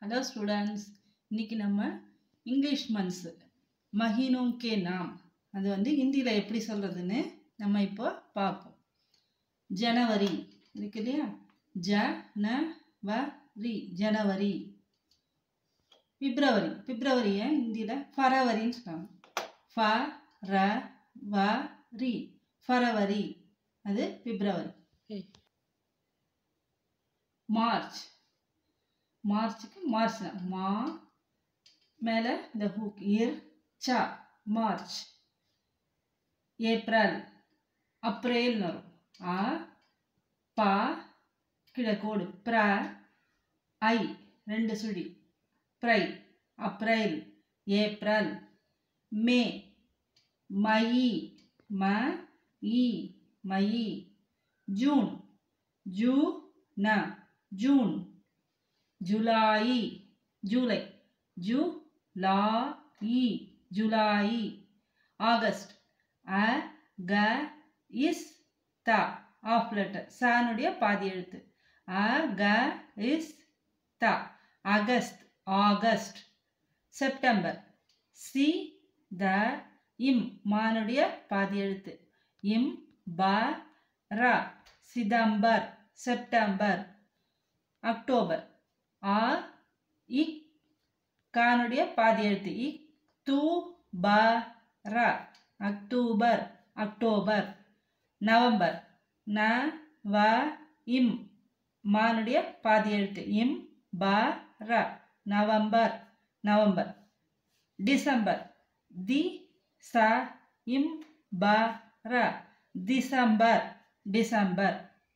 Hello students இன்னைக்கு நம்ம English months மஹீனோம் K நாம் அது வந்து ஹிந்தியில் எப்படி சொல்கிறதுன்னு நம்ம இப்போ பார்ப்போம் ஜனவரி இருக்கு இல்லையா ஜ ந வ ரி ஜனவரி பிப்ரவரி பிப்ரவரியை ஹிந்தியில் ஃபரவரின்னு சொல்லுவாங்க ஃப ர வ ரி ஃபரவரி அது பிப்ரவரி மார்ச் மார்ச்சுக்கு மார்ச் தான். மா மேலே இந்த ஹூக் இர் சா மார்ச் ஏப்ரல் அப்ரேல்னு வரும் ஆ பா கீழே கோடு ப்ர ஐ ரெண்டு சுழி ப்ரை அப்ரைல் ஏப்ரல் மே மயி ம இ மயி ஜூன் ஜூ ந ஜூன் ஜூலை ஜூலை ஜூ லா இ ஜூலை ஆகஸ்ட் அ க இஸ் த ஆஃப் லெட்டர் சானுடைய பாதி எழுத்து அ க is the August August September சி த இம் மானுடைய பாதி எழுத்து இம் ப ர சிதம்பர் செப்டம்பர் அக்டோபர் ஆ இக் கானுடைய பாதி எழுத்து இக் து ப ர அக்டோபர் அக்டோபர் நவம்பர் ந வ இம் மானுடைய பாதி எழுத்து இம் ப ர நவம்பர் நவம்பர் டிசம்பர் தி ச இம் ப ர டிசம்பர் டிசம்பர்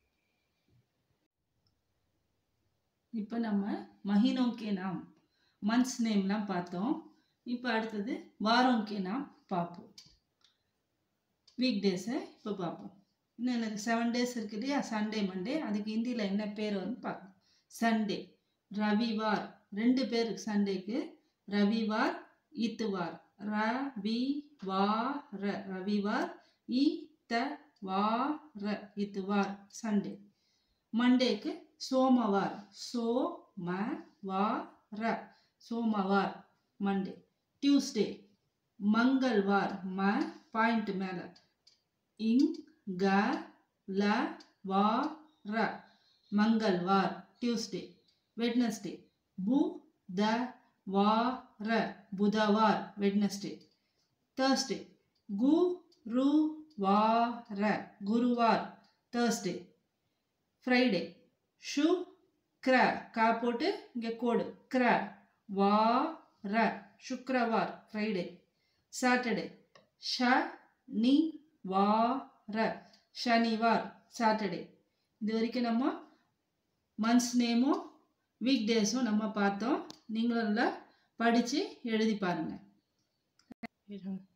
இப்போ நம்ம மஹினோக்கே நாம் மந்த்ஸ் நேம்லாம் பார்த்தோம் இப்போ அடுத்தது வாரோங்கே நாம் பார்ப்போம் வீக் டேஸை இப்போ பார்ப்போம் இன்னும் எனக்கு செவன் டேஸ் இருக்கு இல்லையா சண்டே மண்டே அதுக்கு ஹிந்தியில் என்ன பேர் வரும்னு பார்ப்போம் சண்டே ரவிவார் ரெண்டு பேர் இருக்கு சண்டேக்கு ரவிவார் இத்துவார் ரவி வா ர ரவிவார் இ த வா ர இத்துவார் சண்டே மண்டேக்கு சோமவார் சோ ம வா ர சோமவார் மண்டே டியூஸ்டே மங்கள்வார் ம பாயிண்ட் மேலே இங் க ல வா ர மங்கள்வார் டியூஸ்டே வெட்னஸ்டே பு த வா ர புதவார் வெட்னஸ்டே தேர்ஸ்டே கு ரு வா ர குருவார் தேர்ஸ்டே ஃப்ரைடே ஷு க்ர கா போட்டு இங்கே கோடு க்ர வா ர சுக்ரவார் ஃப்ரைடே சாட்டர்டே ஷ நி வா ர சனிவார் சாட்டர்டே இது வரைக்கும் நம்ம மந்த்ஸ் நேமும் வீக் டேஸும் நம்ம பார்த்தோம் நீங்களும் நல்லா படித்து எழுதி பாருங்கள்